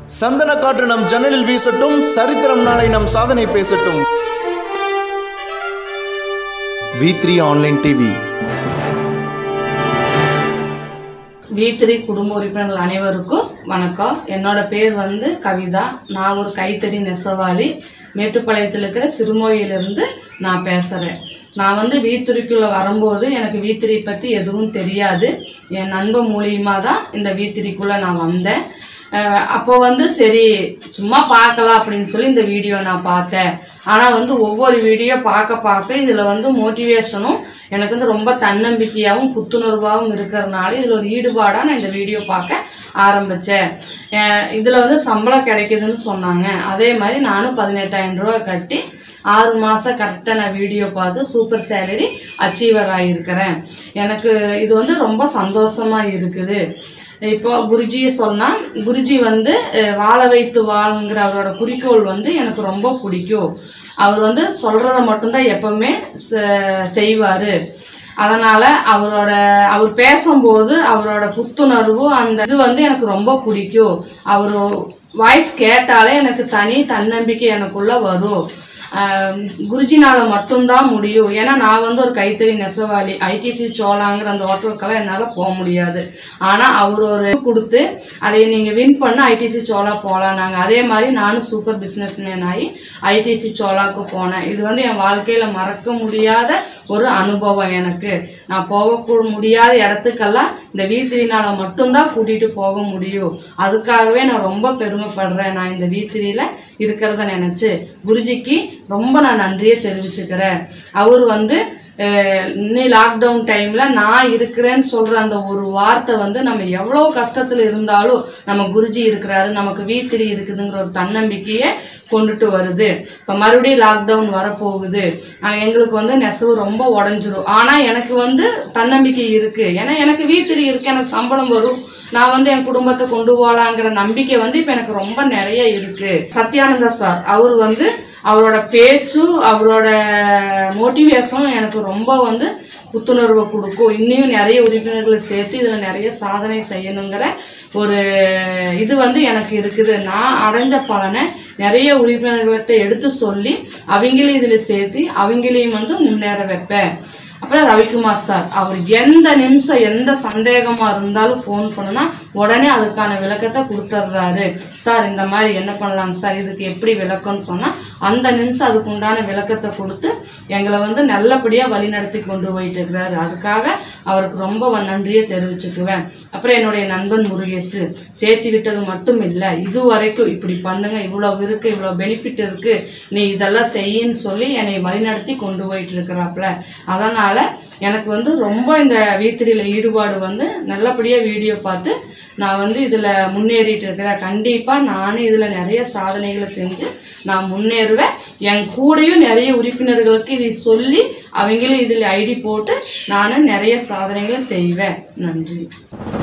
சந்தன காற்று நம் ஜன்னலில் வீசட்டும் சரித்திரம் நாளை நம் சாதனை பேசட்டும் V three online TV V three குடும்ப உறுப்பினர்கள் அனைவருக்கும் வணக்கம் என்னோட பேர் வந்து கவிதா நான் ஒரு கைத்தறி நெசவாளி மேட்டுப்பாளையத்தில் இருக்கிற சிறுமொழியிலிருந்து நான் பேசுகிறேன் நான் வந்து வீத்திரிக்குள்ளே வரும்போது எனக்கு வீத்திரி பற்றி எதுவும் தெரியாது என் நண்பன் மூலியமாக தான் இந்த வீத்திரிக்குள்ளே நான் வந்தேன் அஹ் அப்போ வந்து சரி சும்மா பார்க்கலாம் அப்படின்னு சொல்லி இந்த வீடியோ நான் பார்த்தேன் ஆனால் வந்து ஒவ்வொரு வீடியோ பார்க்க பார்க்க இதில் வந்து மோட்டிவேஷனும் எனக்கு வந்து ரொம்ப தன்னம்பிக்கையாகவும் புத்துணர்வாகவும் இருக்கிறனால இதில் ஒரு ஈடுபாடாக நான் இந்த வீடியோ பார்க்க ஆரம்பித்தேன் இதில் வந்து சம்பளம் கிடைக்குதுன்னு சொன்னாங்க அதே மாதிரி நானும் பதினெட்டாயிரம் ரூபா கட்டி ஆறு மாதம் கரெக்டாக நான் வீடியோ பார்த்து சூப்பர் சேலரி அச்சீவர் ஆகியிருக்கிறேன் எனக்கு இது வந்து ரொம்ப சந்தோஷமாக இருக்குது இப்போ குருஜியை சொன்னால் குருஜி வந்து அஹ், வாழ வைத்து வாழுங்கிற அவரோட குறிக்கோள் வந்து எனக்கு ரொம்ப பிடிக்கும் அவர் வந்து சொல்கிறத மட்டும்தான் எப்பவுமே செய்வார் அதனால் அவரோட அவர் பேசும்போது அவரோட புத்துணர்வு அந்த இது வந்து எனக்கு ரொம்ப பிடிக்கும் அவர் வாய்ஸ் கேட்டாலே எனக்கு தனி தன்னம்பிக்கை எனக்குள்ள வரும் ஆஹ் குருஜினால மட்டும்தான் முடியும் ஏன்னா நான் வந்து ஒரு கைத்தறி நெசவாளி ஐடிசி சோளாங்கிற அந்த ஹோட்டலுக்கெல்லாம் என்னால் போக முடியாது ஆனால் அவர் ஒரு இது கொடுத்து அதை நீங்கள் வின் பண்ண ஐடிசி சோளா போகலாம் நாங்கள் அதே மாதிரி நானும் சூப்பர் பிஸ்னஸ் மேன் ஆகி ஐடிசி சோளாக்கு போனேன் இது வந்து என் வாழ்க்கையில் மறக்க முடியாத ஒரு அனுபவம் எனக்கு நான் போக முடியாத இடத்துக்கெல்லாம் இந்த வீத்திரினால மட்டும்தான் கூட்டிகிட்டு போக முடியும் அதுக்காகவே நான் ரொம்ப பெருமைப்படுறேன் நான் இந்த வீத்திரியில் இருக்கிறத நினச்சி குருஜிக்கு ரொம்ப நான் நன்றியை தெரிவிச்சுக்கிறேன் அவர் வந்து அஹ், இன்னி லாக்டவுன் டைமில் நான் இருக்கிறேன்னு சொல்கிற அந்த ஒரு வார்த்தை வந்து நம்ம எவ்வளோ கஷ்டத்தில் இருந்தாலும் நம்ம குருஜி இருக்கிறாரு நமக்கு வீத்திரி இருக்குதுங்கிற ஒரு தன்னம்பிக்கையை கொண்டுட்டு வருது இப்போ மறுபடியும் லாக்டவுன் வரப்போகுது ஆனா, எங்களுக்கு வந்து நெசவு ரொம்ப உடஞ்சிரும் ஆனால் எனக்கு வந்து தன்னம்பிக்கை இருக்குது ஏன்னா எனக்கு வீத்திரி இருக்கு எனக்கு சம்பளம் வரும் நான் வந்து என் குடும்பத்தை கொண்டு போகலாங்கிற நம்பிக்கை வந்து இப்போ எனக்கு ரொம்ப நிறைய இருக்கு சத்யானந்தா சார் அவர் வந்து அவரோட பேச்சும் அவரோட மோட்டிவேஷனும் எனக்கு ரொம்ப வந்து புத்துணர்வை கொடுக்கும் இன்னும் நிறைய உறுப்பினர்களை சேர்த்து இதில் நிறைய சாதனை செய்யணுங்கிற ஒரு இது வந்து எனக்கு இருக்குது நான் அடைஞ்ச பலனை நிறைய உறுப்பினர்கள்ட்ட எடுத்து சொல்லி அவங்களையும் இதில் சேர்த்து அவங்களையும் வந்து முன்னேற வைப்பேன் அப்புறம் ரவிக்குமார் சார் அவர் எந்த நிமிஷம் எந்த சந்தேகமாக இருந்தாலும் ஃபோன் பண்ணுனா உடனே அதுக்கான விளக்கத்தை கொடுத்துட்றாரு சார் இந்த மாதிரி என்ன பண்ணலாங்க சார் இதுக்கு எப்படி விளக்கம்னு சொன்னால் அந்த நிமிஷம் அதுக்கு உண்டான விளக்கத்தை கொடுத்து எங்களை வந்து நல்லபடியாக வழிநடத்தி கொண்டு போயிட்டு இருக்கிறாரு அதுக்காக அவருக்கு ரொம்ப வ- நன்றியை தெரிவிச்சுக்குவேன் அப்புறம் என்னுடைய நண்பன் முருகேசு சேர்த்து விட்டது மட்டும் இல்லை இது வரைக்கும் இப்படி பண்ணுங்க இவ்வளோ இருக்கு இவ்வளோ பெனிஃபிட் இருக்கு நீ இதெல்லாம் செய்யின்னு சொல்லி என்னை வழிநடத்தி கொண்டு போயிட்டு இருக்கிறாப்புல அதனால எனக்கு வந்து ரொம்ப இந்த வீத்திரியில் ஈடுபாடு வந்து நல்லபடியாக வீடியோ பார்த்து நான் வந்து இதில் முன்னேறிட்டு இருக்கிறேன் கண்டிப்பாக நானும் இதில் நிறைய சாதனைகளை செஞ்சு நான் முன்னேறுவேன் என் கூடயும் நிறைய உறுப்பினர்களுக்கு இதை சொல்லி அவங்களும் இதில் ஐடி போட்டு நானும் நிறைய சாதனைகளை செய்வேன் நன்றி